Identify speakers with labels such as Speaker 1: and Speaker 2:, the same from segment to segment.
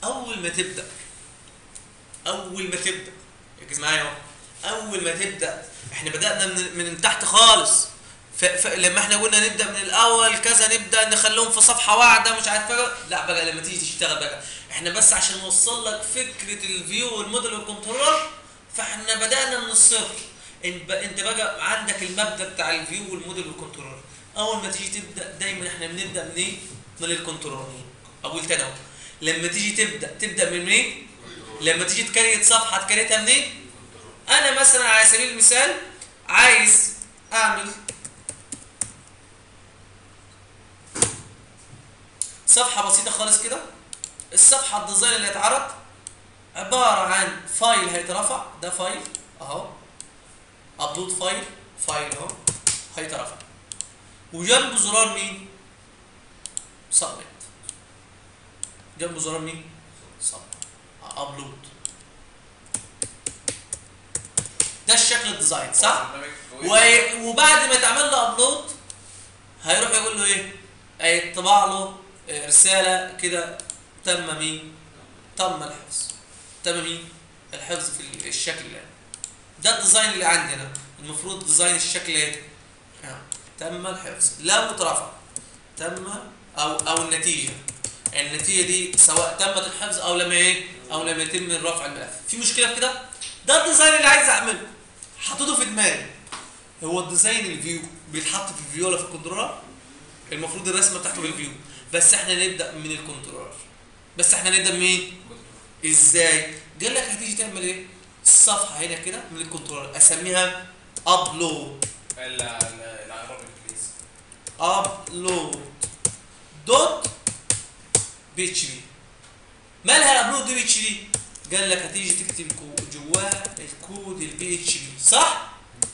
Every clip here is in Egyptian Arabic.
Speaker 1: اول ما تبدا اول ما تبدا ركز معايا اهو اول ما تبدا احنا بدانا من, من تحت خالص ف... ف... لما احنا قلنا نبدا من الاول كذا نبدا نخليهم في صفحه واحده مش عارف بقى لا بقى لما تيجي تشتغل بقى احنا بس عشان نوصل لك فكره الفيو والموديل والكنترول فاحنا بدانا من الصفر انت انت بقى عندك المبدا بتاع الفيو والموديل والكنترول اول ما تيجي تبدا دايما احنا بنبدا من ايه من الكنترول اقول تاني اهو لما تيجي تبدا تبدا من ايه لما تيجي تكريت صفحه تكريتها منين انا مثلا على سبيل المثال عايز اعمل صفحه بسيطه خالص كده الصفحه الديزاين اللي اتعرض عباره عن فايل هيترفع ده فايل اهو ابلود فايل فايل اهو هيترفع وجنبه زرار مين سبميت جنبه زرار مين سبميت ابلود ده الشكل الديزاين صح و- وبعد ما تعمل له ابلود هيروح يقول له ايه هيطبع له آه، رساله كده تم مين تم الحفظ تم مين الحفظ في ال- الشكل ده ده الديزاين اللي عندنا المفروض ديزاين الشكل ايه آه، تم الحفظ لو اترفع تم او او النتيجه النتيجه دي سواء تمت الحفظ او لم ايه او لم يتم رفع الملف في مشكله في كده ده الديزاين اللي عايز اعمله حطيته في دماغي هو الديزاين الفيو بيتحط في الفيو ولا في الكنترولر المفروض الرسمه بتاعته بالفيو بس احنا نبدا من الكنترولر بس احنا نبدا منين ازاي قال لك هتيجي تعمل ايه الصفحه هنا كده من الكنترولر اسميها ابلود
Speaker 2: العربي الانجليزي
Speaker 1: ابلود دوت بي اتش بي مالها الابلود دي بي اتش بي قال لك هتيجي تكتب كو- جواه الكود البي اتش بي صح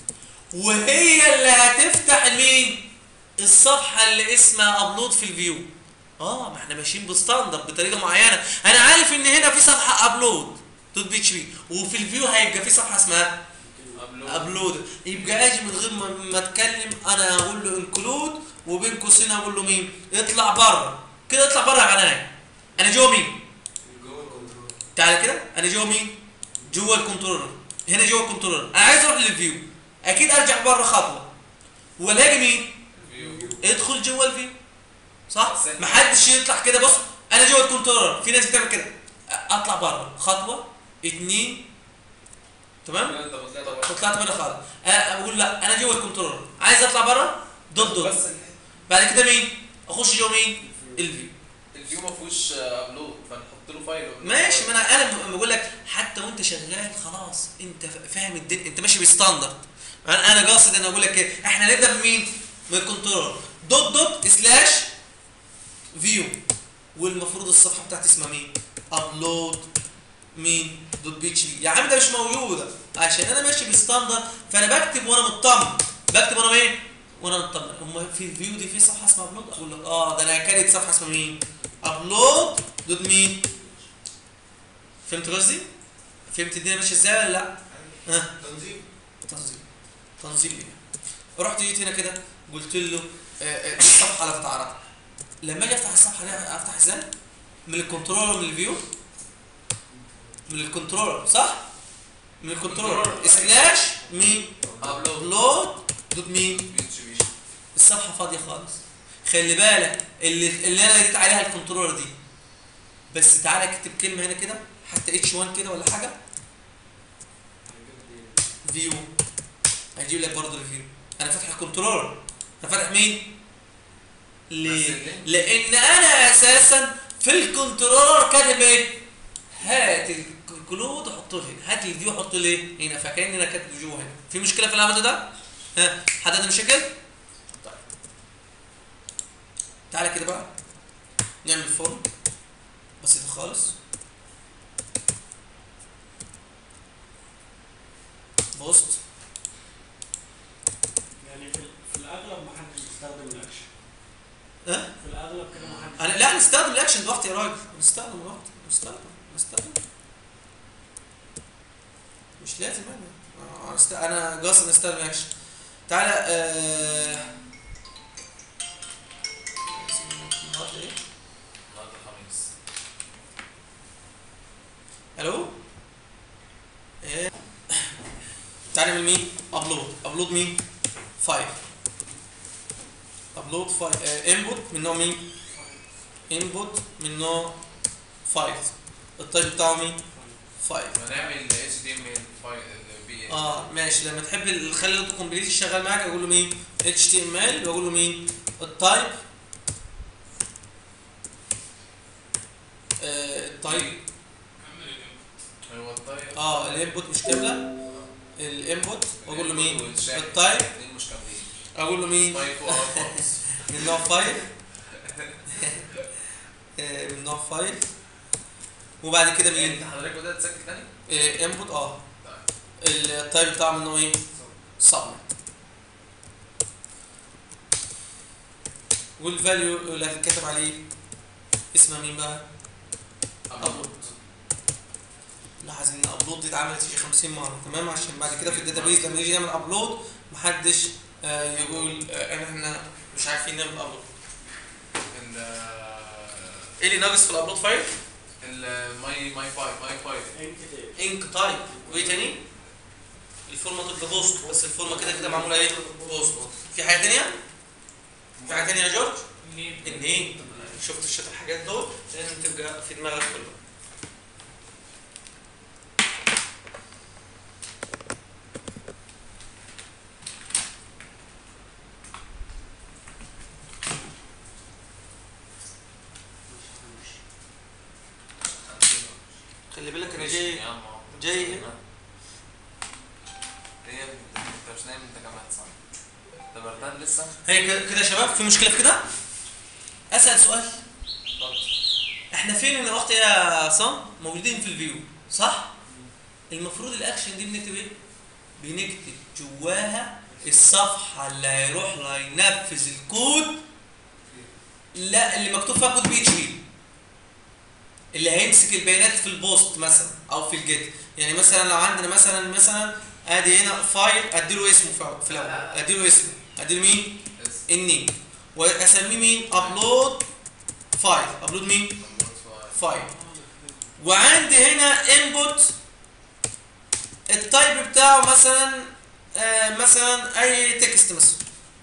Speaker 1: وهي اللي هتفتح مين الصفحه اللي اسمها ابلود في الفيو اه ما احنا ماشيين بستاندرد بطريقه معينه انا عارف ان هنا في صفحه ابلود دوت بي اتش بي وفي الفيو هيبقى في صفحه اسمها ابلود يبقى اجي من غير ما, ما اتكلم انا اقول له انكلود وبين قوسين اقول له مين اطلع بره كده اطلع بره عناية انا جوه مين
Speaker 3: جوه الكنترول
Speaker 1: تعالى كده انا جوه مين جوه الكنترولر هنا جوه الكنترولر انا عايز اروح للفيو اكيد ارجع بره خطوه والاقي مين ادخل جوه الفيو صح
Speaker 2: بس-
Speaker 1: محدش يطلع كده بص انا جوه الكنترولر في ناس بتعمل كده اطلع بره خطوه اتنين تمام
Speaker 2: انت طلعت
Speaker 1: طلعت بره خالص أنا اقول لا انا جوه الكنترول عايز اطلع بره دوت دوت
Speaker 2: بس
Speaker 1: بعد كده مين اخش جوه مين الفيو
Speaker 2: الفيو ما فيهوش ابلود فنحط له فايل
Speaker 1: ماشي ما انا انا بقول لك حتى وانت شغال خلاص انت فاهم الدنيا انت ماشي بستاندرد انا انا قاصد ان اقول لك ايه احنا نبدا بمين من الكنترول دوت دوت سلاش فيو والمفروض الصفحه بتاعتي اسمها مين ابلود مين دوت بي اتش بي يا عم ده مش موجوده عشان انا ماشي بستاندرد فانا بكتب وانا مطمن بكتب وانا ايه وانا مطمن امال في الفيو دي في صفحه اسمها ابلود اقول لك اه ده انا كانت صفحه اسمها مين ابلود دوت مين فهمت قصدي فهمت الدنيا ماشيه ازاي ولا لا ها
Speaker 3: تنظيم
Speaker 1: تنظيم تنظيم ايه رحت جيت هنا كده قلت له آه، آه، دي الصفحه اللي هتتعرض لما اجي افتح الصفحه دي افتح ازاي من الكنترولر من الفيو من الكنترولر صح من الكنترولر
Speaker 2: كنترولر.
Speaker 1: سلاش مين
Speaker 2: ابلود
Speaker 1: ابلود دوت مين
Speaker 2: بيتش بيش
Speaker 1: الصفحه فاضيه خالص خلي بالك اللي اللي انا جيت عليها الكنترولر دي بس تعالى اكتب كلمه هنا كده حتى اتش 1 كده ولا حاجه فيو هيجيب لك برضه الفيو انا فاتح الكنترولر انا فاتح مين ليه
Speaker 2: بس ليه؟
Speaker 1: لان انا اساسا في الكنترولر كاتب ايه هات الكلود وحطه هنا هات الفيو حطه ليه هنا فكاني انا كاتبه جوه هنا في مشكله في اللي عملته ده ها حد عنده مشاكل طيب تعالى كده بقى نعمل فورم بسيط خالص بوست
Speaker 4: يعني في, في الاغلب ما حدش بيستخدم الاكشن
Speaker 1: ها
Speaker 4: في الاغلب كده ما حدش
Speaker 1: انا لا نستخدم الاكشن دلوقتي يا راجل نستخدم دلوقتي نستخدم نستخدم مش لازم انا آه، است- انا قاصد نستخدم الاكشن تعالى آه... النهارده ايه؟
Speaker 2: النهارده الخميس
Speaker 1: الو إيه. تعالى نعمل مين ابلود ابلود مين فايل ابلود فايل انبوت من نوع مين انبوت من نوع فايل التايب بتاعه مين فايل
Speaker 2: ونعمل اتش دي ام ال فايل بي
Speaker 1: اه ماشي لما تحب ال- تخلي الاوتو كومبليت شغال معاك اقول له مين اتش تي ام ال واقول له مين التايب آه، التايب
Speaker 2: هو الطيب
Speaker 1: اه الانبوت مش كامله الانبوت واقول له مين
Speaker 2: والشاهد.
Speaker 1: التايب
Speaker 2: الاثنين مش كاملين
Speaker 1: اقول له مين
Speaker 2: طيب هو خالص
Speaker 1: من نوع فايل آه، من نوع فايل وبعد كده مين
Speaker 2: انت حضرتك بدات تسجل تاني؟
Speaker 1: انبوت اه
Speaker 2: طيب
Speaker 1: التايب بتاعه من نوع ايه سبمت والفاليو اللي هتتكتب عليه اسمها مين بقى ابلود لاحظ ان ابلود دي اتعملت شي 50 مره تمام عشان بعد كده في الداتابيز لما يجي يعمل ابلود محدش آه، يقول آه، ان احنا مش عارفين نعمل ابلود
Speaker 2: ال
Speaker 1: ايه اللي ناقص في الابلود فايل
Speaker 2: ال ماي ماي فايل ماي فايل
Speaker 4: انك تاني
Speaker 1: انك تايب وايه تاني الفورمه تبقى بوست بس الفورمه كده كده معموله ايه بوست في حاجه تانية في حاجه تانية يا جورج النيم شفت الشوط الحاجات دول لازم تبقى في دماغك كله خلي بالك انا جاي
Speaker 2: يا عم
Speaker 1: جاي هنا
Speaker 2: هي انت مش نايم انت كمان صح انت بردان لسه
Speaker 1: هي كده كده يا شباب في مشكله في كده اسال سؤال
Speaker 2: اتفضل
Speaker 1: احنا فين من الوقت يا صام موجودين في الفيو صح المفروض الاكشن دي بنكتب ايه بنكتب جواها الصفحه اللي هيروح لها ينفذ الكود لا اللي مكتوب فيها كود بي اتش بي اللي هيمسك البيانات في البوست مثلا او في الجيت يعني مثلا لو عندنا مثلا مثلا ادي هنا فايل اديله اسمه في- في الاول اديله اسمه اديله مين
Speaker 2: بس
Speaker 1: النيم واسميه مين ابلود فايل ابلود مين فايل وعندي هنا انبوت التايب بتاعه مثلا آه مثلا اي تكست مثلا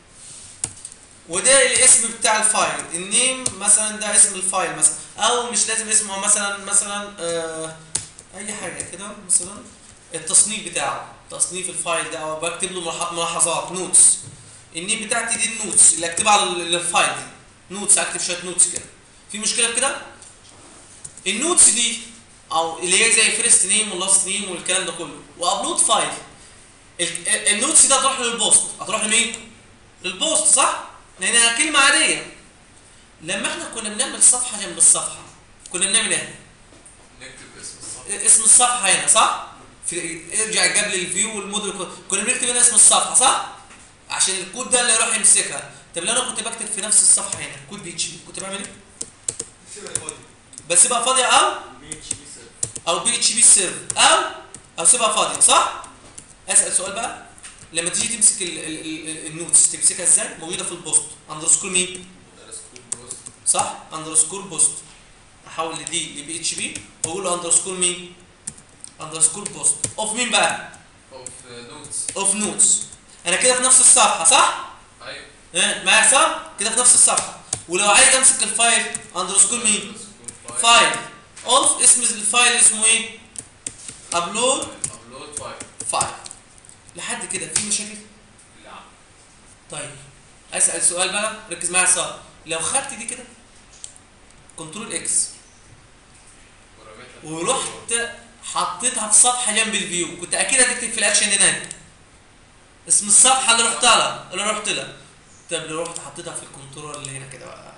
Speaker 1: وده الاسم بتاع الفايل النيم مثلا ده اسم الفايل مثلا او مش لازم اسمه مثلا مثلا آه اي حاجه كده مثلا التصنيف بتاعه تصنيف الفايل ده او بكتب له ملاح- ملاحظات نوتس النيم بتاعتي دي النوتس اللي اكتبها على ال- الفايل دي نوتس اكتب شويه نوتس كده في مشكله في كده النوتس دي او اللي هي زي فيرست نيم ولاست نيم والكلام ده كله وابلود فايل ال- ال- النوتس دي هتروح للبوست هتروح لمين للبوست صح لانها كلمه عاديه لما احنا كنا بنعمل صفحه جنب الصفحه كنا بنعمل ايه
Speaker 2: نكتب اسم الصفحه
Speaker 1: اسم الصفحه هنا صح في ارجع جاب لي الفيو والموديل كله. كنا بنكتب هنا اسم الصفحه صح عشان الكود ده اللي يروح يمسكها طب لو انا كنت بكتب في نفس الصفحه هنا كود بي اتش بي كنت بعمل ايه بسيبها فاضيه او
Speaker 4: بي اتش بي سيرف
Speaker 1: او بي اتش بي سيرف او او سيبها فاضيه صح اسال سؤال بقى لما تيجي تمسك ال- ال- ال- النوتس تمسكها ازاي موجوده في البوست اندرسكور مين صح اندرسكور بوست احول دي لبي اتش بي واقول له اندرسكور مين اندرسكور بوست اوف مين بقى
Speaker 2: اوف نوتس
Speaker 1: اوف نوتس انا كده في نفس الصفحه صح
Speaker 2: ايوه
Speaker 1: ها معايا صح كده في نفس الصفحه ولو عايز امسك الفايل اندرسكور مين فايل اوف اسم الفايل اسمه ايه ابلود
Speaker 2: ابلود فايل
Speaker 1: فايل لحد كده في مشاكل
Speaker 2: لا
Speaker 1: طيب اسال سؤال بقى ركز معايا صح لو خدت دي كده كنترول اكس
Speaker 2: ورميتها
Speaker 1: ورحت حطيتها في صفحه جنب الفيو كنت اكيد هتكتب في الاكشن هناك اسم الصفحه اللي رحت لها اللي رحت لها طب لو رحت حطيتها في الكنترول اللي هنا كده بقى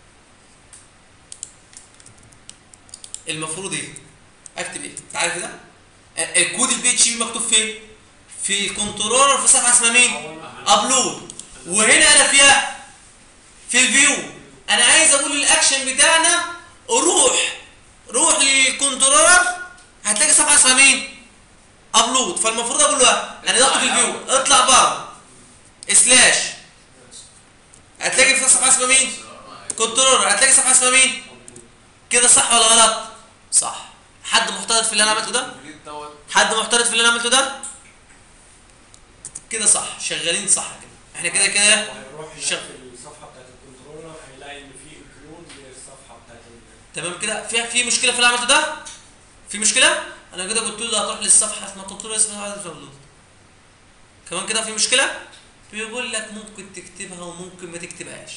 Speaker 1: المفروض ايه اكتب ايه تعالى كده ال- الكود البي اتش بي مكتوب فين في كنترولر في صفحه اسمها مين ابلود وهنا انا فيها في الفيو انا عايز اقول الاكشن بتاعنا روح روح للكنترولر هتلاقي صفحه اسمها مين ابلود فالمفروض اقول له انا ضغط في الفيو اطلع بره سلاش هتلاقي في صفحه اسمها مين كنترولر هتلاقي صفحه اسمها مين كده صح ولا غلط صح حد محترف في اللي انا عملته ده
Speaker 2: الجديد دوت
Speaker 1: حد محترف في اللي انا عملته ده كده صح شغالين صح كده احنا كده كده
Speaker 4: وهيروح هناك
Speaker 1: شغل.
Speaker 4: في الصفحه بتاعت الكنترولر هيلاقي ان في انكلود للصفحه بتاعت ال-
Speaker 1: تمام كده في في مشكله في اللي عملته ده في مشكله انا كده قلت له هتروح للصفحه اسمها كنترول اسمها عدد داونلود كمان كده في مشكله بيقول لك ممكن تكتبها وممكن ما تكتبهاش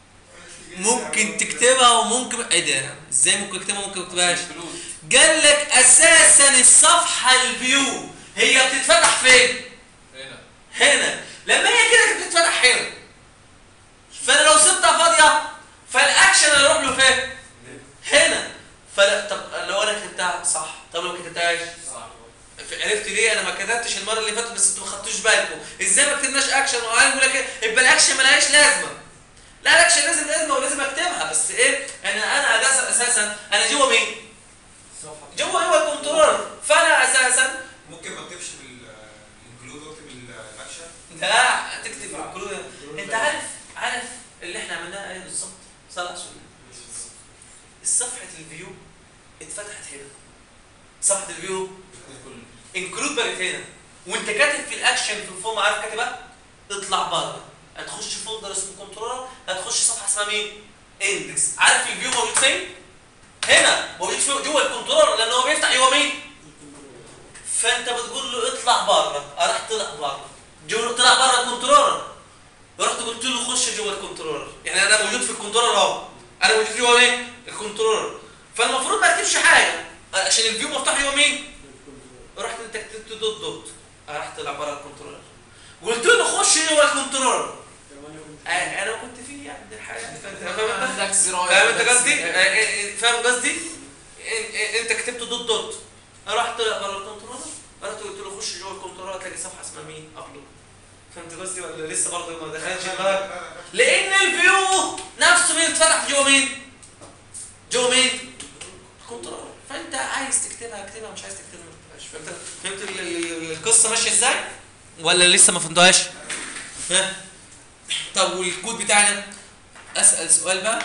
Speaker 1: ممكن تكتبها وممكن ايه ده ازاي ممكن اكتبها وممكن ما اكتبهاش
Speaker 2: الفلوس.
Speaker 1: قال لك اساسا الصفحه الفيو هي بتتفتح فين
Speaker 2: هنا
Speaker 1: هنا لما هي كده كانت بتتفتح هنا فانا لو سبتها فاضيه فالاكشن اللي يروح له فين هنا فلا طب لو انا كتبتها صح طب لو ما كتبتهاش
Speaker 2: صح
Speaker 1: عرفت ليه انا ما كتبتش المره اللي فاتت بس انتوا ما خدتوش بالكم ازاي ما كتبناش اكشن وقال يقول لك إيه؟ يبقى الاكشن ملهاش لازمه لا الاكشن لازم لازمه ولازم اكتبها بس ايه انا انا اساسا اساسا انا جوه مين
Speaker 4: الصفحه
Speaker 1: جوه هو الكنترولر فانا اساسا
Speaker 3: ممكن ما اكتبش بالانكلود واكتب الاكشن
Speaker 1: لا تكتب الكلود انت عارف عارف اللي احنا عملناه ايه بالظبط صلح سوري صفحه الفيو اتفتحت هنا صفحه الفيو انكلود بقت هنا وانت كاتب في الاكشن في الفورم عارف كاتبها اطلع بره هتخش فولدر اسمه كنترولر هتخش صفحه اسمها مين اندكس عارف الفيو موجود فين هنا موجود في جوه الكنترولر لان هو بيفتح جوه مين فانت بتقول له اطلع بره راح طلع بره جو طلع بره الكنترولر رحت قلت له خش جوه الكنترولر يعني انا موجود في الكنترولر اهو انا موجود جوه مين الكنترولر فالمفروض ما اكتبش حاجه عشان الفيو مفتوح جوه مين رحت انت كتبت دوت دوت راح طلع بره الكنترولر قلت له خش جوه الكنترولر آه، انا كنت فيه يعني دي الحاجه فانت فاهم انت
Speaker 2: عندك زراير
Speaker 1: فاهم انت
Speaker 2: بس
Speaker 1: قصدي
Speaker 2: كده.
Speaker 1: آه، آه، آه، فاهم قصدي إن- إن- انت كتبت دوت دوت رحت طلع بره الكنترولر رحت قلت له خش جوه الكنترولر هتلاقي صفحه اسمها مين ابلود فهمت قصدي ولا لسه برضه ما دخلتش دماغك لان الفيو نفسه بيتفتح جوه مين جوه مين كنترول فانت عايز تكتبها اكتبها مش عايز تكتبها ما تكتبهاش فهمت فهمت ال- ال- القصه ماشيه ازاي ولا لسه ما فهمتوهاش ها طب والكود بتاعنا اسال سؤال بقى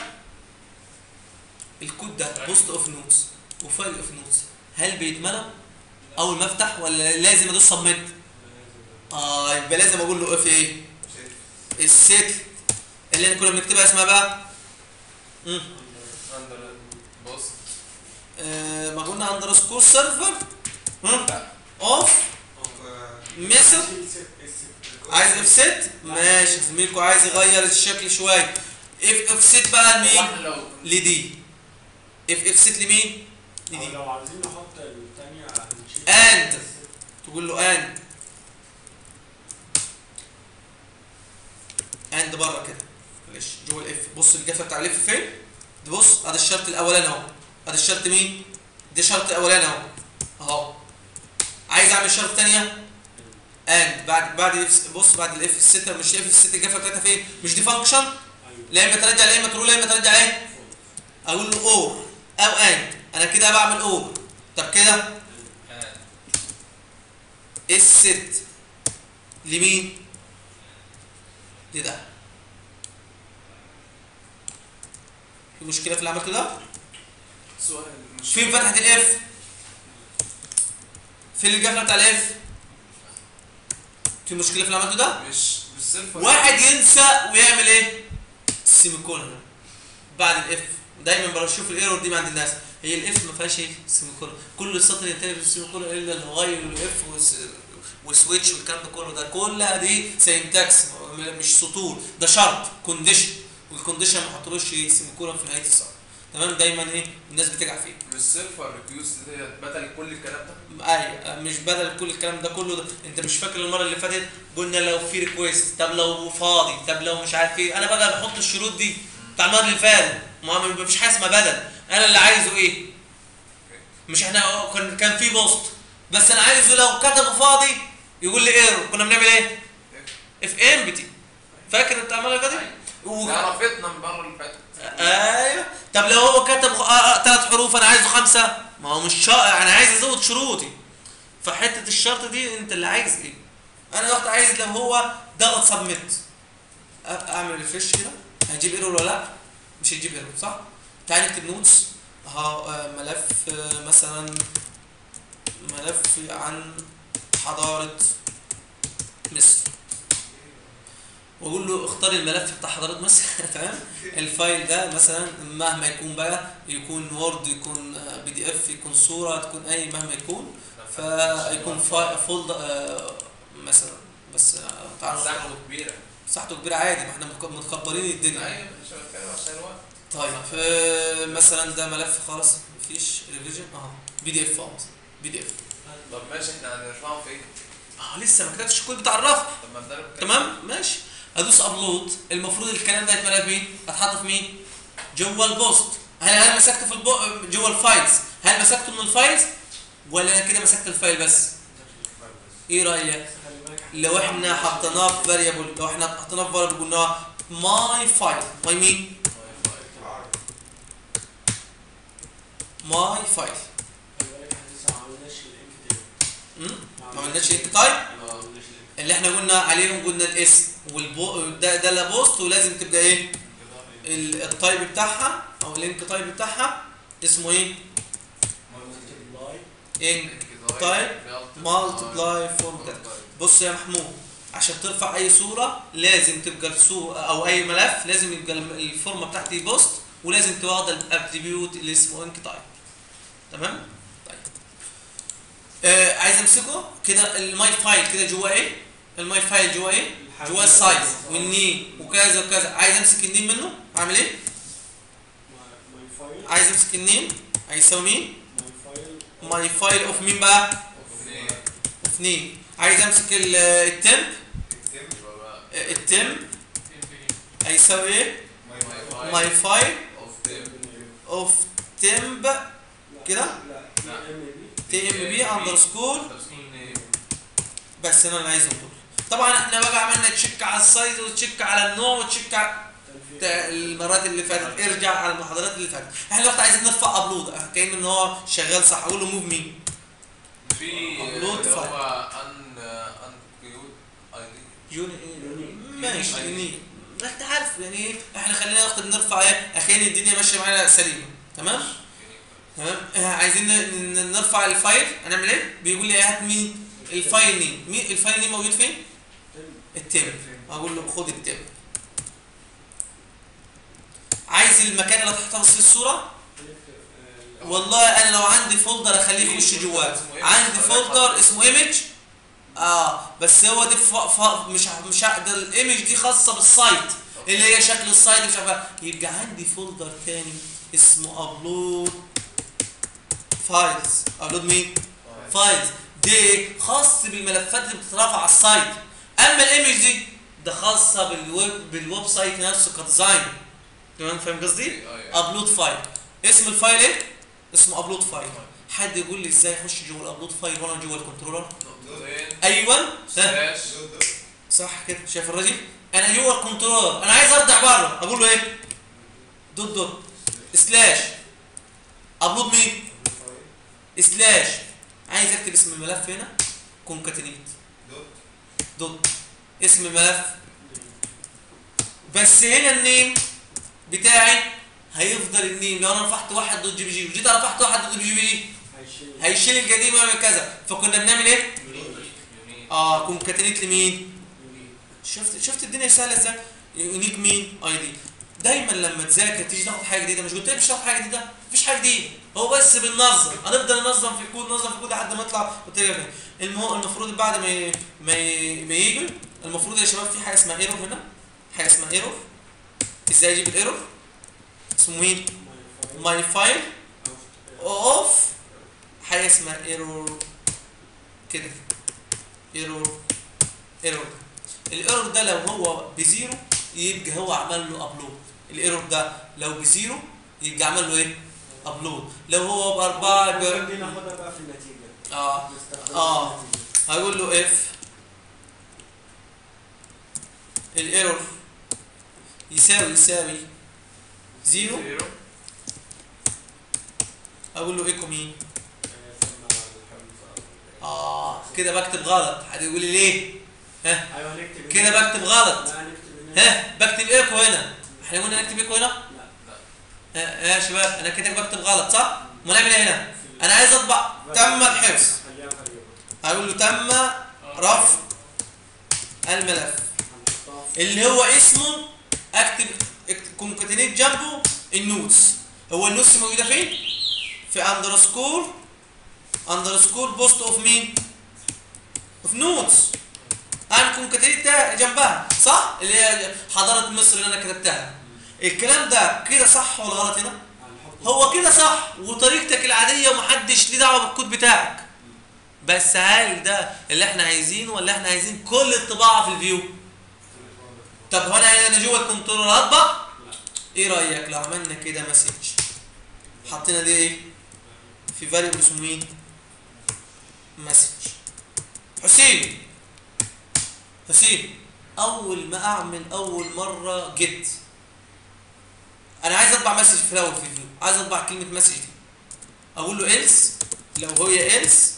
Speaker 1: الكود ده بوست اوف نوتس وفايل اوف نوتس هل بيتملى اول ما افتح ولا لازم ادوس سبميت اه يبقى لازم اقول له اف ايه الست اللي احنا كنا بنكتبها اسمها بقى امم
Speaker 2: اندر بص
Speaker 1: آه ما قلنا اندرسكور سيرفر اوف ميثود عايز اف ست ماشي زميلكم عايز يغير الشكل شويه اف اف ست بقى لمين
Speaker 2: واحد لو
Speaker 1: لدي اف اف ست لمين
Speaker 4: أو
Speaker 1: لدي
Speaker 4: لو عايزين نحط الثانيه هنشيل
Speaker 1: And. تقول له اند اند بره كده معلش جوه الاف بص الجافه بتاع الاف فين بص ادي الشرط الاولاني اهو ادي الشرط مين ده الشرط الاولاني اهو اهو عايز اعمل شرط ثانيه اند بعد بعد الاف بص بعد الاف الستة مش الاف الستة الجافه بتاعتها فين مش دي فانكشن
Speaker 4: ايوه
Speaker 1: لا اما ترجع لا اما تقول لا اما ترجع ايه اقول له اور او اند انا كده بعمل اور طب كده الست لمين لده في مشكله في اللي عملته ده
Speaker 2: سؤال مش
Speaker 1: فين فتحه الاف فين الجفله بتاع الاف في مشكله في اللي عملته ده
Speaker 2: مش مش سيلف
Speaker 1: واحد ينسى ويعمل ايه السيمي كولون بعد الاف دايما بشوف الايرور دي عند الناس هي الاف ما فيهاش ايه سيمي كولون كل السطر ينتهي بالسيمي كولون الا الغاير والاف وسويتش والكلام ده كله ده كلها دي سينتاكس مش سطور ده شرط كونديشن والكونديشن ما حطلوش ايه سيمي كولون في نهايه السطر تمام دايما ايه الناس بتجع فيه
Speaker 2: مش سيلف ريديوس ديت بدل كل الكلام ده
Speaker 1: ايوه مش بدل كل الكلام ده كله ده انت مش فاكر المره اللي فاتت قلنا لو في ريكويست طب لو فاضي طب لو مش عارف ايه انا بقى بحط الشروط دي بتاع المره اللي فاتت ما هو مفيش حاجه اسمها بدل انا اللي عايزه ايه مش احنا كان كان في بوست بس انا عايزه لو كتبه فاضي يقول لي ايرور كنا بنعمل ايه اف امبتي فاكر انت المره اللي فاتت و-
Speaker 2: ده عرفتنا من المره اللي فاتت
Speaker 1: ايوه طب لو هو كتب ثلاث حروف انا عايزه خمسه ما هو مش شا... انا عايز ازود شروطي فحته الشرط دي انت اللي عايز ايه انا رحت عايز لو هو ضغط سبميت اعمل ريفرش كده هيجيب ايرور ولا لا مش هيجيب ايرور صح تعالى نكتب نوتس ها آه، ملف آه، مثلا ملف عن حضارة مصر واقول له اختار الملف بتاع حضارة مصر تمام الفايل ده مثلا مهما يكون بقى يكون وورد يكون بي دي اف يكون صورة تكون اي مهما يكون فيكون فا- فولد آه، مثلا بس آه، تعالوا نختار.
Speaker 2: مساحته كبيرة
Speaker 1: مساحته كبيرة عادي ما احنا متك- متكبرين الدنيا
Speaker 2: ايوه مش بتكلم عشان الوقت
Speaker 1: طيب آه، مثلا ده ملف خلاص مفيش ريفيجن اه بي دي اف اه بي دي اف
Speaker 2: طب ماشي احنا هنرفعه فين؟
Speaker 1: اه لسه ما كتبتش الكود بتاع الرفع
Speaker 2: طب ما ده أنا بتكلم.
Speaker 1: تمام ماشي ادوس ابلود المفروض الكلام ده يتملى فين اتحط في مين جوه البوست هل انا مسكته في البو... جوه الفايلز هل مسكته من الفايلز ولا انا كده مسكت الفايل بس ايه رايك
Speaker 4: خلي بالك
Speaker 1: لو احنا حطيناه في فاريبل لو احنا حطيناه في فاريبل قلنا ماي فايل ماي مين ماي فايل
Speaker 4: خلي بالك احنا لسه ما عملناش الانك
Speaker 1: امم ما عملناش انك تايب
Speaker 4: ما عملناش الانك
Speaker 1: اللي احنا قلنا عليهم قلنا الاسم والبو ده ده لا بوست ولازم تبقى ايه ال- التايب بتاعها او اللينك تايب بتاعها اسمه ايه
Speaker 4: مالتيبلاي
Speaker 1: انك طيب. مالتبلاي فورم بص يا محمود عشان ترفع اي صوره لازم تبقى الصوره او اي ملف لازم يبقى الم- الفورمه بتاعتي بوست ولازم تبقى واخده الاتريبيوت اللي اسمه انك تايب تمام طيب آه عايز امسكه كده الماي فايل كده جواه ايه الماي فايل جواه ايه جواه السايز والنيم وكذا وكذا عايز امسك النيم منه اعمل ايه
Speaker 4: ماي فايل
Speaker 1: عايز امسك النيم هيساوي مين
Speaker 4: ماي فايل
Speaker 1: ماي فايل اوف مين بقى اوف نيم عايز امسك ال- التمب التمب هيساوي ايه ماي فايل اوف تمب كده؟
Speaker 4: لا
Speaker 1: تي
Speaker 4: تي ام بي
Speaker 1: ام بي اندرسكور بس انا اللي عايزهم دول طبعا احنا بقى عملنا تشيك على السايز وتشيك على النوع وتشيك على بتاع المرات اللي فاتت ارجع على المحاضرات اللي فاتت احنا دلوقتي عايزين نرفع ابلود كأن ان هو شغال صح اقول له موف مين
Speaker 2: في
Speaker 1: Upload
Speaker 2: اللي
Speaker 1: file.
Speaker 2: هو ان ان كيود اي دي
Speaker 1: يوني ماشي يعني انت عارف يعني ايه احنا خلينا ناخد نرفع ايه اخيرا الدنيا ماشيه معانا سليمه تمام تمام آه، عايزين ن- ن- نرفع الفايل هنعمل ايه بيقول لي هات مين الفايل نيم مين الفايل نيم موجود فين التيم اقول له خد التيم عايز المكان اللي هتحتفظ فيه الصوره والله انا لو عندي فولدر اخليه يخش جواه عندي فولدر اسمه ايمج اه بس هو دي ف... ف... مش ع- مش ع- ده الايمج دي خاصه بالسايت اللي هي شكل السايت مش عارف يبقى عندي فولدر تاني اسمه ابلود فايلز ابلود مين فايلز دي خاص بالملفات اللي بتترفع على السايت اما الايمج دي ده خاصه بالويب بالويب سايت نفسه كديزاين تمام فاهم قصدي ابلود فايل اسم الفايل ايه اسمه ابلود فايل حد يقول لي ازاي اخش جوه الابلود فايل وانا جوه الكنترولر
Speaker 2: نقطتين
Speaker 1: ايوه ها
Speaker 2: سلاش
Speaker 1: صح كده شايف الراجل انا جوه الكنترولر انا عايز ارجع بره اقول له ايه دوت دوت سلاش ابلود مين سلاش عايز اكتب اسم الملف هنا كونكاتينيت دوت اسم الملف بس هنا النيم بتاعي هيفضل النيم لو انا رفعت واحد دوت جي بي جي وجيت رفعت واحد دوت جي بي جي
Speaker 4: هيشيل
Speaker 1: هيشيل القديم ويعمل كذا فكنا بنعمل ايه اه كونكاتينيت لمين شفت شفت الدنيا سهله ازاي يونيك مين اي دي دايما لما تذاكر تيجي تاخد حاجه جديده مش قلت لك مش هتاخد حاجه جديده مفيش حاجه جديده هو بس بننظم هنفضل ننظم في الكود ننظم في الكود لحد ما يطلع وترجع تاني. المهم المفروض بعد ما ي- ما ي- ما يجي المفروض يا شباب في حاجه اسمها ايرور هنا حاجه اسمها ايرور ازاي اجيب الايرور اسمه مين ماي فايل اوف حاجه اسمها ايرور كده ايرور ايرور الايرور ده لو هو بزيرو يبقى هو عمل له ابلود الايرور ده لو بزيرو يبقى عمل له ايه ابلود لو هو باربعه
Speaker 4: دي
Speaker 1: يبقى
Speaker 4: ناخدها بقى في النتيجه
Speaker 1: اه
Speaker 4: نستخدمها
Speaker 1: آه.
Speaker 4: في النتيجة.
Speaker 1: هقول له اف الايرور يساوي يساوي زيرو اقول له ايكو مين
Speaker 4: آه، ثم الحمد لله.
Speaker 1: اه كده بكتب غلط حد يقول لي ليه ها
Speaker 4: ايوه نكتب
Speaker 1: كده
Speaker 4: هنا.
Speaker 1: بكتب غلط
Speaker 4: لا نكتب هنا
Speaker 1: ها بكتب ايكو هنا احنا قلنا نكتب ايكو هنا
Speaker 4: لا
Speaker 1: ها يا شباب انا كده بكتب غلط صح امال اعمل ايه هنا انا عايز اطبع تم الحفظ
Speaker 4: خليها variable.
Speaker 1: هقول له تم رفع الملف
Speaker 4: هنحطها في
Speaker 1: اللي هو اسمه اكتب كونكاتينيت جنبه النوتس هو النوتس موجوده فين في اندرسكور اندرسكور بوست اوف مين اوف نوتس اعمل كونكاتينيت ده جنبها صح اللي هي حضاره مصر اللي انا كتبتها الكلام ده كده صح ولا غلط هنا
Speaker 4: هنحط
Speaker 1: هو كده صح وطريقتك العاديه ومحدش ليه دعوه بالكود بتاعك بس هل ده اللي احنا عايزينه ولا احنا عايزين كل الطباعه في الفيو طب هو انا انا جوه الكنترول هطبع ايه رايك لو عملنا كده مسج حطينا دي ايه في فاريبل اسمه مين مسج حسين حسين اول ما اعمل اول مره جيت انا عايز اطبع مسج في الاول في الفيو عايز اطبع كلمه مسج دي اقول له إلس لو هي إلس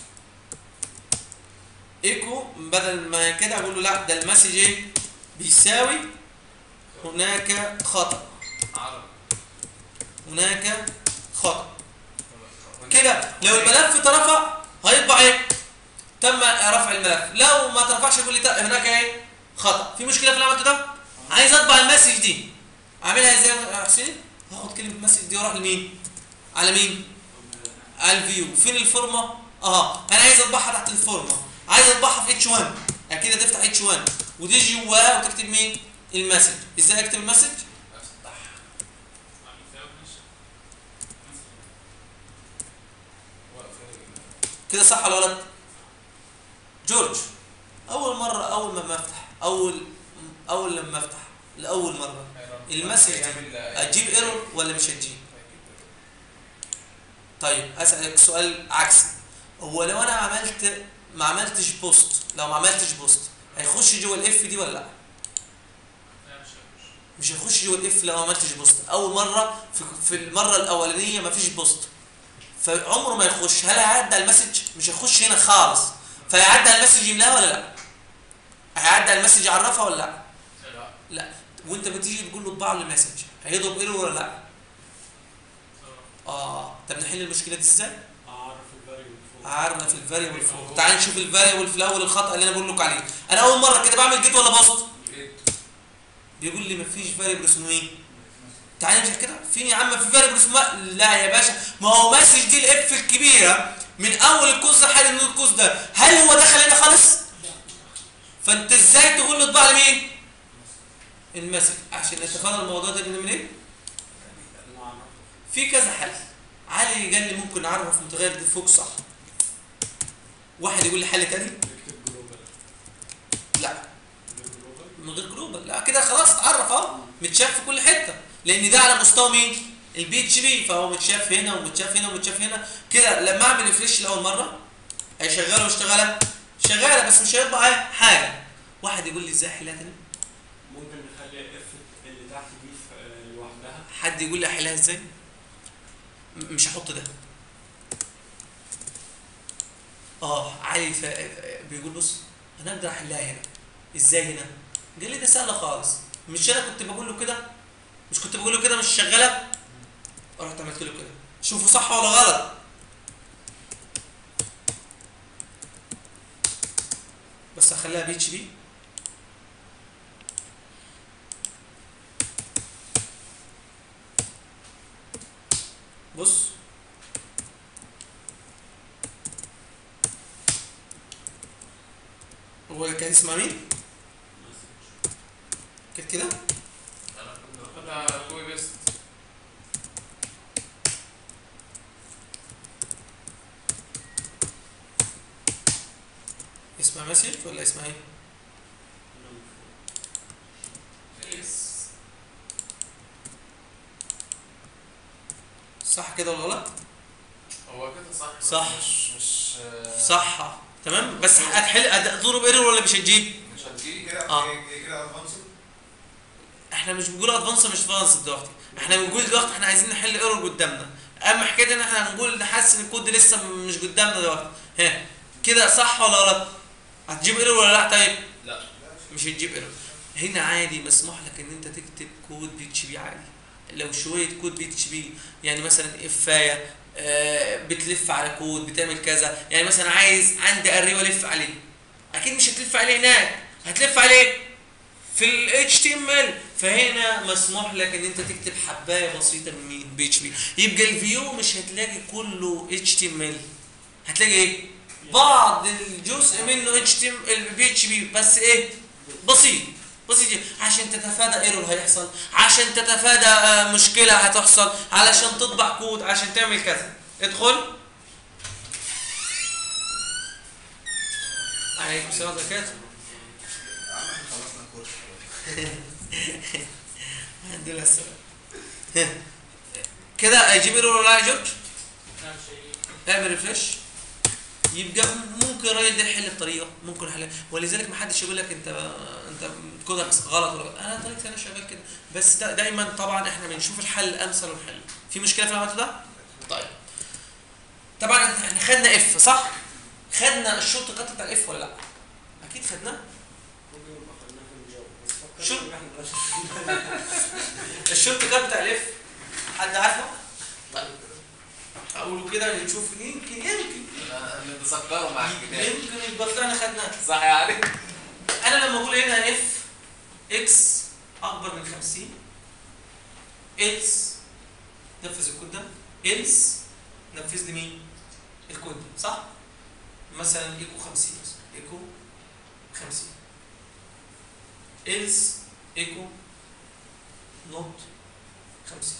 Speaker 1: ايكو بدل ما كده اقول له لا ده المسج ايه بيساوي هناك خطأ
Speaker 2: عربي
Speaker 1: هناك خطأ كده لو الملف اترفع هيطبع ايه تم رفع الملف لو ما ترفعش يقول لي تا- هناك ايه خطأ في مشكلة في اللي عملته ده عايز اطبع المسج دي اعملها ازاي يا حسين هاخد كلمة مسج دي واروح لمين على مين على الفيو فين الفورمه اه انا عايز اطبعها تحت الفورمه عايز اطبعها في اتش 1 اكيد هتفتح اتش 1 وتيجي جواها وتكتب مين المسج ازاي اكتب المسج
Speaker 2: افتح
Speaker 1: كده صح ولا غلط جورج اول مره اول ما بفتح اول اول لما افتح لاول مره المسج دي هتجيب ايرور ولا مش هتجيب طيب اسالك سؤال عكسي هو لو انا عملت ما عملتش بوست لو ما عملتش بوست هيخش جوه الاف دي ولا لا مش هيخش جوه الاف لو ما عملتش بوست اول مره في, في المره الاولانيه ما فيش بوست فعمره ما يخش هل هيعدي على المسج مش هيخش هنا خالص فهيعدي على المسج يملاها ولا لا هيعدي على المسج يعرفها ولا لا لا وانت بتيجي تقول له اطبع لي مسج هيضرب ايرور ولا لا اه طب نحل المشكله دي ازاي
Speaker 4: اعرف الفاريبل فوق
Speaker 1: عارف الفاريبل فوق تعال نشوف الفاريبل في الاول الخطا اللي انا بقول لك عليه انا اول مره كده بعمل جيت ولا بوست بيقول لي مفيش فاريبل اسمه ايه تعال نمسك كده فين يا عم في فاريبل اسمه لا يا باشا ما هو مسج دي الاف الكبيره من اول الكوز لحد النور الكوز ده هل هو دخل هنا خالص فانت ازاي تقول له اطبع لي مين المسج عشان نتفادى الموضوع ده بنعمل ايه
Speaker 4: نعرف
Speaker 1: في كذا حل علي قال لي ممكن نعرفه في متغير دي فوق صح واحد يقول لي حل تاني
Speaker 4: نكتب جلوبال
Speaker 1: لا
Speaker 4: جلوبال
Speaker 1: من غير جلوبال لا كده خلاص اتعرف اهو متشاف في كل حته لان ده على مستوى مين البي اتش بي فهو متشاف هنا ومتشاف هنا ومتشاف هنا كده لما اعمل ريفريش لاول مره هيشغله واشتغل شغاله بس مش هيطبع اي حاجه واحد يقول لي ازاي احلها تاني
Speaker 4: ممكن نخلي الاف اللي تحت دي في- لوحدها
Speaker 1: حد يقول لي احلها ازاي م- مش هحط ده اه علي ف... بيقول بص انا اقدر احلها هنا ازاي هنا قال لي ده سهله خالص مش انا كنت بقول له كده مش كنت بقول له كده مش شغاله رحت عملت له كده شوفوا صح ولا غلط بس هخليها بي اتش بي بص هو كان اسمها مين؟ كانت كده؟
Speaker 2: انا كنت باخدها كوبي بيست
Speaker 1: اسمها مسج ولا اسمها ايه؟
Speaker 4: هنا من فوق.
Speaker 2: يس
Speaker 1: صح كده ولا غلط؟
Speaker 2: هو كده صح بس
Speaker 1: صح.
Speaker 2: مش مش آه،
Speaker 1: صح تمام بس هتحل هتضرب ايرور ولا مش هتجيب؟
Speaker 3: مش هتجيلي كده
Speaker 1: آه.
Speaker 3: كده- كده ادفانسد
Speaker 1: احنا مش بنقول ادفانس مش ادفانس دلوقتي احنا بنقول دلوقتي احنا عايزين نحل ايرور قدامنا اما حكايه ان احنا هنقول نحسن الكود لسه مش قدامنا دلوقتي ها كده صح ولا غلط هتجيب ايرور ولا لا طيب
Speaker 2: لا
Speaker 1: مش هتجيب ايرور هنا عادي مسموح لك ان انت تكتب كود بي اتش بي عادي لو شويه كود بي اتش بي يعني مثلا افايه آه، بتلف على كود بتعمل كذا يعني مثلا عايز عندي اري والف عليه اكيد مش هتلف عليه هناك هتلف عليه في ال HTML فهنا مسموح لك ان انت تكتب حبايه بسيطه من مين بي اتش بي يبقى الفيو مش هتلاقي كله HTML هتلاقي ايه بعض الجزء منه HTML بي اتش بي بس ايه بسيط بسيط جدا. عشان تتفادى ايرور هيحصل عشان تتفادى آه، مشكله هتحصل علشان تطبع كود عشان تعمل كذا ادخل عليكم السلام ورحمه الله وبركاته
Speaker 3: خلصنا الكورس
Speaker 1: الحمد لله السلام كده هيجيب ايرور ولا لا يا جورج؟
Speaker 4: نعم شيء
Speaker 1: اعمل ريفرش يبقى ممكن الراجل ده يحل بطريقه ممكن يحل ولذلك ما حدش يقول لك انت انت كودك غلط ولا غلط. انا طريقتي انا شغال كده بس دا دايما طبعا احنا بنشوف الحل الامثل ونحله في مشكله في اللي عملته ده طيب طبعا احنا خدنا اف صح خدنا الشورت كات بتاع الاف ولا لا اكيد خدناه
Speaker 4: ممكن نبقى خدناها في الجو بس
Speaker 1: شو؟
Speaker 4: فكرت إن إحنا بس-
Speaker 1: الشورت كات بتاع الاف حد عارفه طيب اقوله كده نشوف يمكن يمكن
Speaker 2: نتذكره مع الكتاب
Speaker 1: يمكن يبقى طلعنا خدناه
Speaker 2: صح يا علي؟
Speaker 1: انا لما اقول هنا اف اكس اكبر من 50 إلس نفذ الكود ده إلس نفذ لي مين الكود ده صح مثلا ايكو 50 مثلا ايكو 50 إلس ايكو نوت 50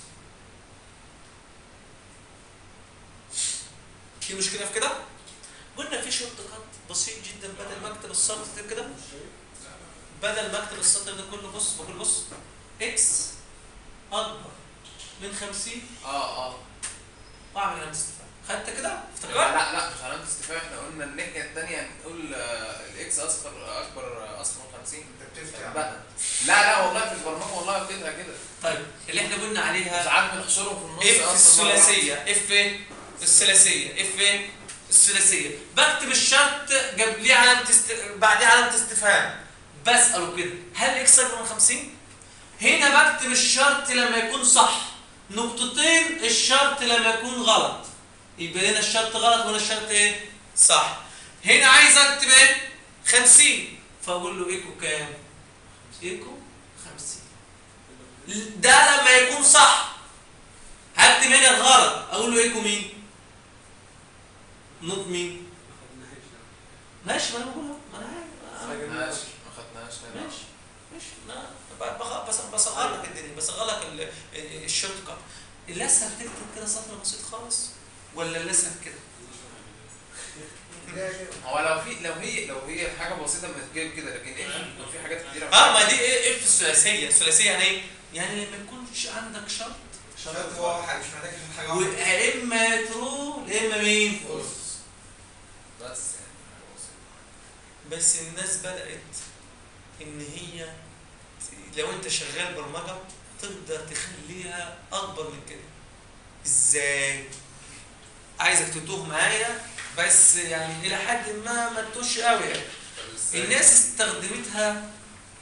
Speaker 1: في مشكله في كده قلنا في شورت كات بسيط جدا بدل ما اكتب السطر ده كده بدل ما اكتب السطر ده كله بص بقول بص اكس اكبر من 50
Speaker 2: اه اه
Speaker 1: واعمل علامه استفهام خدت كده
Speaker 2: لا
Speaker 1: افتكرت
Speaker 2: لا لا مش علامة استفهام احنا قلنا الناحية التانية نقول آه، الاكس اصغر اكبر آه، اصغر من 50
Speaker 3: انت بتفتي يا
Speaker 2: بقى. لا لا والله في البرمجة والله بتبقى كده
Speaker 1: طيب اللي احنا قلنا عليها
Speaker 2: ساعات بنحشرهم في النص
Speaker 1: اف
Speaker 2: أصلاً مرة
Speaker 1: الثلاثيه اف ايه الثلاثيه اف ايه الثلاثيه بكتب الشرط جاب لي علامه است... بعديه علامه استفهام بساله كده هل اكس اكبر من 50 هنا بكتب الشرط لما يكون صح نقطتين الشرط لما يكون غلط يبقى هنا الشرط غلط وهنا الشرط ايه صح هنا عايز اكتب ايه 50 فاقول له ايكو كام ايكو 50 ده لما يكون صح هكتب هنا الغلط اقول له ايكو مين نوت مين
Speaker 4: ما خدناهاش لا.
Speaker 1: ماشي ما انا بقولها ما انا عارف
Speaker 2: ما خدناش ما خدناش لا.
Speaker 1: ماشي ماشي لا ب- بخ- بس بصغر لك الدنيا بصغر لك ال- ال- الشورت كات الاسهل تكتب كده سطر بسيط خالص ولا الاسهل كده
Speaker 2: هو لو في لو هي لو هي حاجة بسيطة ما تجيب كده لكن ايه لو في حاجات كتيرة
Speaker 1: اه ما دي ايه اف الثلاثيه الثلاثيه يعني ايه يعني لما يكونش عندك شرط
Speaker 3: شرط هو مش محتاج حاجه واحده
Speaker 1: ويا اما ترو يا اما مين
Speaker 2: بس يعني حاجة بسيطة.
Speaker 1: بس الناس بدأت إن هي لو أنت شغال برمجة تقدر تخليها أكبر من كده. إزاي؟ عايزك تتوه معايا بس يعني إلى حد ما ما تتوهش قوي يعني.
Speaker 2: طب ازاي؟
Speaker 1: الناس استخدمتها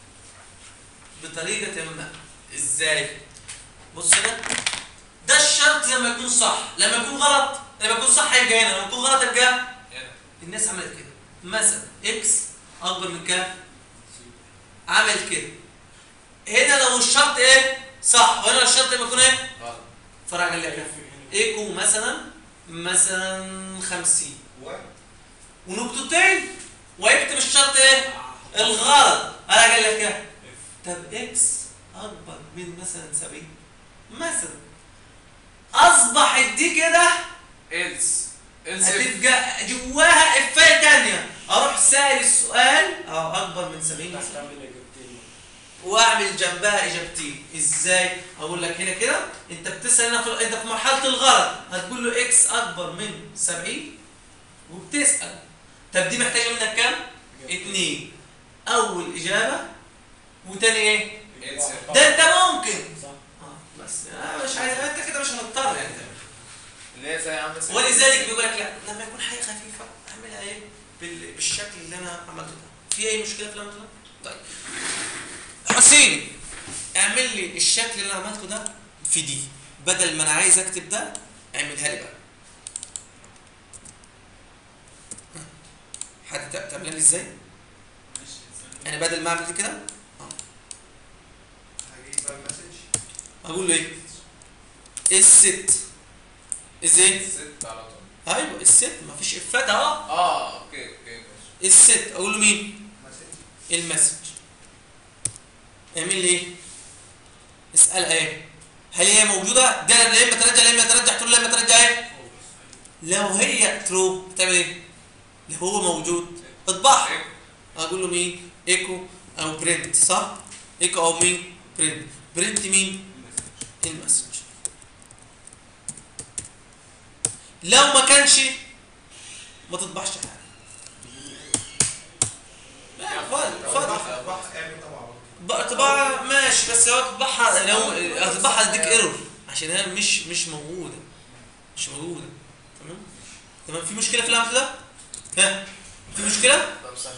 Speaker 1: بطريقة ما. إزاي؟ بص هنا ده الشرط لما يكون صح، لما يكون غلط، لما يكون صح يبقى هنا، لما يكون غلط يبقى
Speaker 2: هنا.
Speaker 1: الناس عملت كده مثلا اكس اكبر من كام عمل كده هنا لو الشرط ايه صح وهنا الشرط لما يكون ايه
Speaker 2: غلط
Speaker 1: فرع قال لك ايكو مثلا مثلا 50
Speaker 3: واحد
Speaker 1: ونقطتين ويكتب الشرط ايه الغلط انا قال لك ايه طب اكس اكبر من مثلا 70 مثلا اصبحت دي كده
Speaker 2: إلس إلس إف.
Speaker 1: هتبقى جواها افيه تانية اروح سائل السؤال اه اكبر من 70 مثلا
Speaker 4: تعمل اجابتين
Speaker 1: واعمل جنبها اجابتين ازاي اقول لك هنا كده انت بتسال هنا في انت في مرحله الغلط هتقول له اكس اكبر من 70 وبتسال طب دي محتاجه منك كام اتنين اول اجابه وتاني ايه
Speaker 2: إلس إف.
Speaker 1: ده انت ممكن
Speaker 4: صح
Speaker 1: اه بس انا مش عايز انت كده مش هنضطر يعني
Speaker 2: اللي هي زي عامل زي-
Speaker 1: ولذلك بيقول لك لا لما يكون حاجه خفيفه اعملها ايه بال- بالشكل اللي انا عملته ده في اي مشكله في اللي عملته ده طيب حسين اعمل لي الشكل اللي انا عملته ده في دي بدل ما انا عايز اكتب ده اعملها لي بقى حد تع- تعملها لي ازاي انا بدل ما اعمل دي كده
Speaker 3: هجيب بقى المسج
Speaker 1: اقول له ايه الست ازاي
Speaker 2: ست على طول
Speaker 1: ايوه الست مفيش افات اهو
Speaker 2: اه اوكي اوكي ماشي
Speaker 1: الست اقول له مين
Speaker 3: مسج
Speaker 1: المسج اعمل لي ايه اسال ايه هل هي موجوده ده لا اما ترجع لا اما ترجع تقول لا اما ترجع ايه لو هي ترو بتعمل ايه لو هو موجود اطبعها
Speaker 2: إيه؟
Speaker 1: اقول له مين ايكو او برنت صح ايكو او مين برنت برنت مين المسج لو ما كانش ما تطبعش حاجه لا فاضي فاضي
Speaker 3: اعمل طبعا
Speaker 1: بقى طباعة ماشي بس هو تطبعها لو هتطبعها تديك ايرور عشان هي مش مش موجودة مش موجودة تمام تمام في مشكلة في العمل ده؟ ها في مشكلة؟
Speaker 2: طب سهل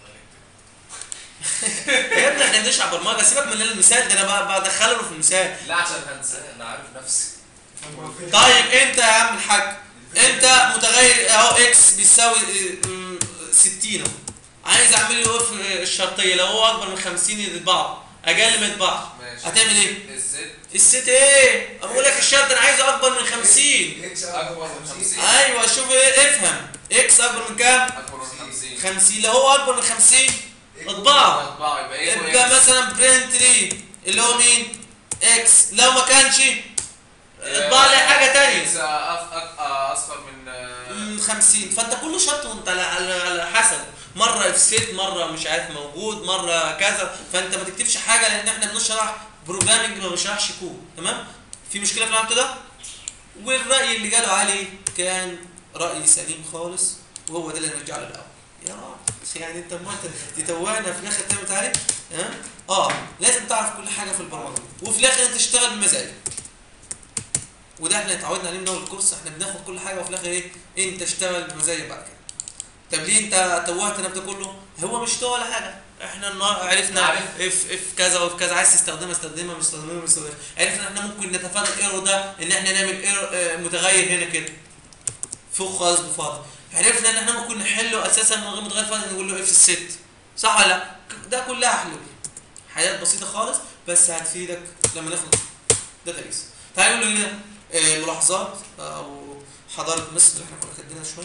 Speaker 1: يا ابني احنا بنشرح برمجة سيبك من المثال ده انا بقى بدخله له في المثال
Speaker 2: لا عشان هنسى انا عارف نفسي
Speaker 1: طيب انت يا عم الحاج انت متغير اهو اكس بيساوي اه، م، 60 اهو عايز اعمل له اف الشرطية لو هو اكبر من 50 يطبعه اقل ما يطبعش
Speaker 2: ماشي
Speaker 1: هتعمل ايه؟
Speaker 2: الست
Speaker 1: الست ايه؟ بقول لك الشرط انا عايزه اكبر من 50
Speaker 3: اكس
Speaker 2: اكبر من 50
Speaker 1: ايوه شوف ايه افهم اكس اكبر من كام؟
Speaker 2: اكبر من 50
Speaker 1: 50 لو هو اكبر من 50 اطبعه
Speaker 2: اطبعه يبقى ايه
Speaker 1: يبقى مثلا برنت لي اللي هو مين؟ اكس لو ما كانش اطبع لي حاجه تانية
Speaker 2: اكس أف- أك- اصغر من آه،
Speaker 1: من 50 فانت كل شرط وانت على على على حسب مره اف سيت مره مش عارف موجود مره كذا فانت ما تكتبش حاجه لان احنا بنشرح بروجرامنج ما بنشرحش كود تمام في مشكله في العمل ده والراي اللي قاله علي كان راي سليم خالص وهو ده اللي هنرجع له الاول يا راجل يعني انت ما انت تتوهنا في الاخر تعمل عليه ها اه لازم تعرف كل حاجه في البرمجه وفي الاخر انت تشتغل بمزاجك وده احنا اتعودنا عليه من اول الكورس احنا بناخد كل حاجه وفي الاخر ايه انت اشتغل بمزاجك بعد كده طب ليه انت توهتنا بده كله هو مش توه ولا حاجه احنا النهار عرفنا
Speaker 2: عارف.
Speaker 1: اف اف كذا وفي كذا عايز تستخدمها استخدمها مش تستخدمها مش تستخدمها عرفنا ان احنا ممكن نتفادى الايرور ده ان احنا نعمل ايرور اه متغير هنا كده فوق خالص بفاضي عرفنا ان احنا ممكن نحله اساسا من غير متغير فاضي نقول له اف الست صح ولا لا ده كلها حلول حاجات بسيطه خالص بس هتفيدك لما ناخد داتابيس تعالوا نقول هنا آه، ملاحظات او حضاره مصر اللي احنا كنا كاتبينها شويه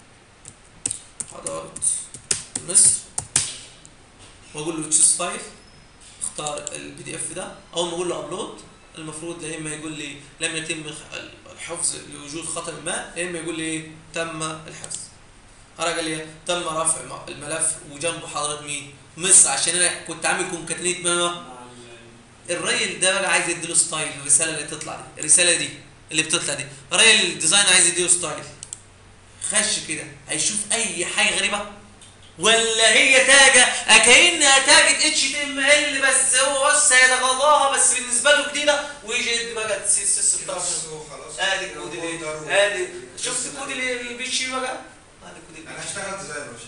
Speaker 1: حضاره مصر واقول له تشوز فايل اختار البي دي اف ده اول ما اقول له ابلود المفروض يا اما يقول لي لم يتم خ- الحفظ لوجود خطا ما يا اما يقول لي ايه تم الحفظ هرجع لي إيه؟ تم رفع م- الملف وجنبه حضاره مين مصر عشان انا كنت عامل كونكاتنيت ما
Speaker 4: مع ال-
Speaker 1: الراجل ده بقى عايز يديله ستايل الرساله اللي تطلع دي الرساله دي اللي بتطلع دي الراجل الديزاين عايز يديله ستايل خش كده هيشوف اي حاجه غريبه ولا هي تاجه اكنها تاجه اتش تي ام ال بس هو بس هيتغاضاها بس بالنسبه له جديده ويجي يدي بقى السي اس اس بتاعته
Speaker 3: خلاص
Speaker 1: ادي الكود اللي
Speaker 3: folder و-
Speaker 1: ادي شفت الكود اللي اللي بيمشي بقى ادي الكود اللي
Speaker 3: انا
Speaker 1: بيمشي.
Speaker 3: هشتغل ديزاينر مش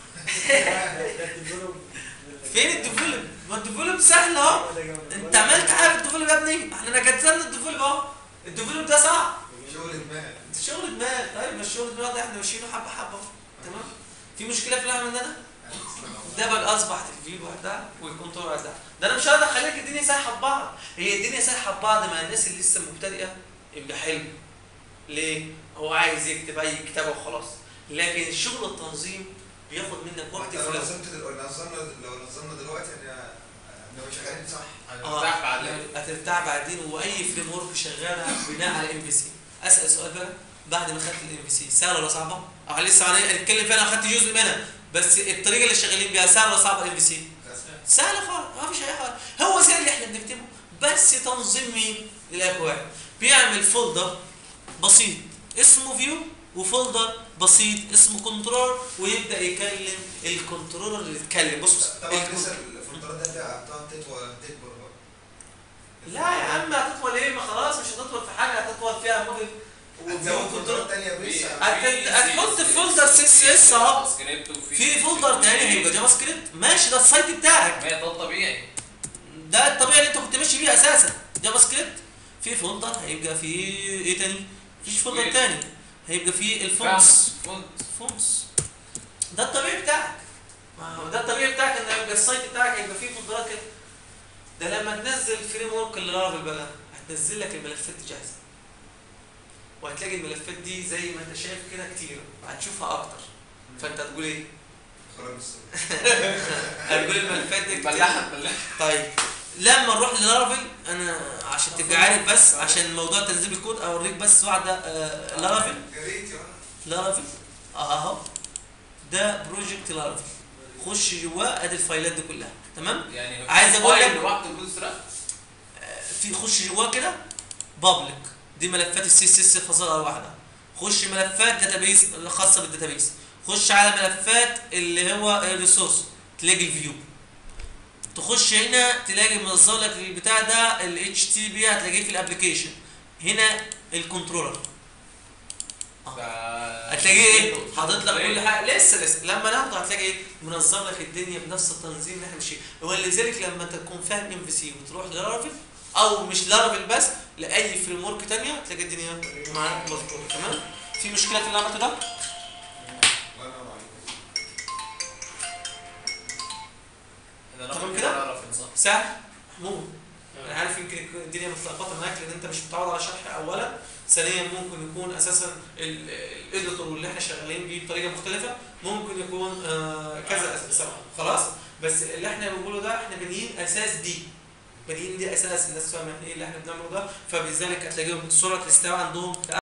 Speaker 3: هشتغل
Speaker 1: فين الديفلوب ما الديفلوب سهل اهو انت عملت حاجه في الديفلوب يا ابني احنا كتبنا الديفلوب اهو الديفلوب ده صعب
Speaker 3: شغل دماغ
Speaker 1: شغل دماغ طيب ما الشغل دماغ ده احنا ماشيينه حبه حبه اهو. تمام في مشكله في العمل ده ده بقى اصبحت الفيو ده والكنترول ده ده انا مش هقدر اخليك الدنيا سايحه ببعض هي الدنيا سايحه ببعض مع الناس اللي لسه مبتدئه يبقى حلو ليه هو عايز يكتب اي كتابه وخلاص لكن شغل التنظيم بياخد منك وقت
Speaker 3: لو
Speaker 1: في
Speaker 3: نظمت دل- لو نظمنا لو نظمنا دلوقتي احنا احنا مش شغالين صح
Speaker 2: هنرتاح بعدين
Speaker 1: هترتاح بعدين واي فريم ورك شغاله بناء على ام في سي اسال سؤال بقى بعد ما خدت الام في سي سهله ولا صعبه؟ اه لسه هن- هنتكلم فيها انا خدت جزء منها بس الطريقه اللي شغالين بيها سهله ولا صعبه الام في سي؟ سهله خالص ما فيش اي حاجه هو زي اللي احنا بنكتبه بس تنظيم مين؟ الاكواد بيعمل فولدر بسيط اسمه فيو وفولدر بسيط اسمه كنترول ويبدا يكلم الكنترولر اللي يتكلم بص بص
Speaker 3: طبعا
Speaker 1: الكنترول-
Speaker 3: لسه الفولدرات دي هتقعد تطول تكبر بقى
Speaker 1: لا يا عم هتطول ايه ما خلاص مش هتطول في حاجه هتطول فيها موديل
Speaker 3: هتزود فولدرات تانية بس
Speaker 2: في-
Speaker 1: هت- هتحط في فولدر سي اس اس اهو
Speaker 2: سكريبت وفي
Speaker 1: في فولدر تاني هيبقى جافا سكريبت ماشي ده السايت بتاعك
Speaker 2: ما هي ده الطبيعي
Speaker 1: ده الطبيعي اللي انت كنت ماشي بيه اساسا جافا سكريبت في فولدر هيبقى في ايه تاني مفيش فولدر
Speaker 2: ويل.
Speaker 1: تاني هيبقى في الفونتس
Speaker 2: فونت
Speaker 1: فونتس ده الطبيعي بتاعك ما هو ده الطبيعي بتاعك ان يبقى السايت بتاعك هيبقى فيه فولدرات كده ده لما تنزل فريم ورك اللارافيل بقى هتنزل لك الملفات دي جاهزه وهتلاقي الملفات دي زي ما انت شايف كده كتير هتشوفها اكتر فانت هتقول ايه؟
Speaker 3: خرج الصوت
Speaker 1: هتقول الملفات دي كتير
Speaker 2: بلحت بلحت
Speaker 1: طيب لما نروح للارافيل انا عشان تبقى عارف بس عشان موضوع تنزيل الكود اوريك بس واحده آه، لارافيل
Speaker 3: يا ريت يا ولد.
Speaker 1: لارافيل اهو ده بروجكت لارافيل خش جواه ادي الفايلات دي كلها تمام
Speaker 2: يعني
Speaker 1: عايز أقول لك-
Speaker 2: لوحده بوتستراب
Speaker 1: آه، في خش جواه كده بابليك دي ملفات السي اس اس فصيله واحده خش ملفات داتابيز خاصه بالداتابيز خش على ملفات اللي هو الريسورس تلاقي الفيو تخش هنا تلاقي منظم لك البتاع ده ال HTTP هتلاقيه في الابلكيشن هنا الكنترولر هتلاقيه ايه حاطط لك كل حاجه لسه لسه لما ناخده هتلاقي ايه منظم لك الدنيا بنفس التنظيم اللي احنا ماشيين ولذلك لما تكون فاهم ام في سي وتروح للارافيل او مش لارافيل بس لاي فريم ورك ثانيه تلاقي الدنيا معاك مظبوطه تمام في مشكله في اللي عملته ده
Speaker 3: الله ينور عليك
Speaker 1: تمام كده؟ سهل محمود انا عارف يمكن يكون الدنيا متلخبطه معاك لان انت مش متعود على شرح اولا ثانيا ممكن يكون اساسا الاديتور اللي احنا شغالين بيه بطريقه مختلفه ممكن يكون آه كذا اساس خلاص بس اللي احنا بنقوله ده احنا بانيين اساس دي بانيين دي اساس الناس فاهمه ايه اللي احنا بنعمله ده فبذلك هتلاقيهم سرعه الاستيعاب عندهم